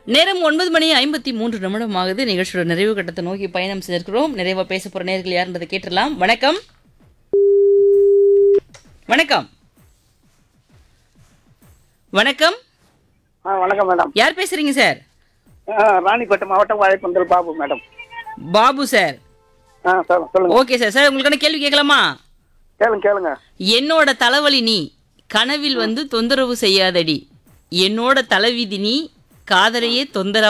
நேரம் ஒன்பது மணி ஐம்பத்தி மூன்று நிமிடம் ஆகுது நிகழ்ச்சியோட நிறைவு கட்டத்தை நோக்கி பயணம் செஞ்சிருக்கிறோம் நிறைவா பேச போற நேர்கள் யாருன்றதை கேட்டுடலாம் வணக்கம் வணக்கம் வணக்கம் ஆ வணக்கம் மேடம் யார் பேசுறீங்க சார் ஆ, ராணிப்பேட்டை மாவட்டம் வாழைப்பந்தல் பாபு மேடம் பாபு சார் ஆ சார் சொல்லுங்க ஓகே சார் சார் உங்களுக்கான கேள்வி கேட்கலாமா கேளுங்க கேளுங்க என்னோட தலைவலி நீ கனவில் வந்து தொந்தரவு செய்யாதடி என்னோட தலைவிதி நீ காதலையே தொந்தரவு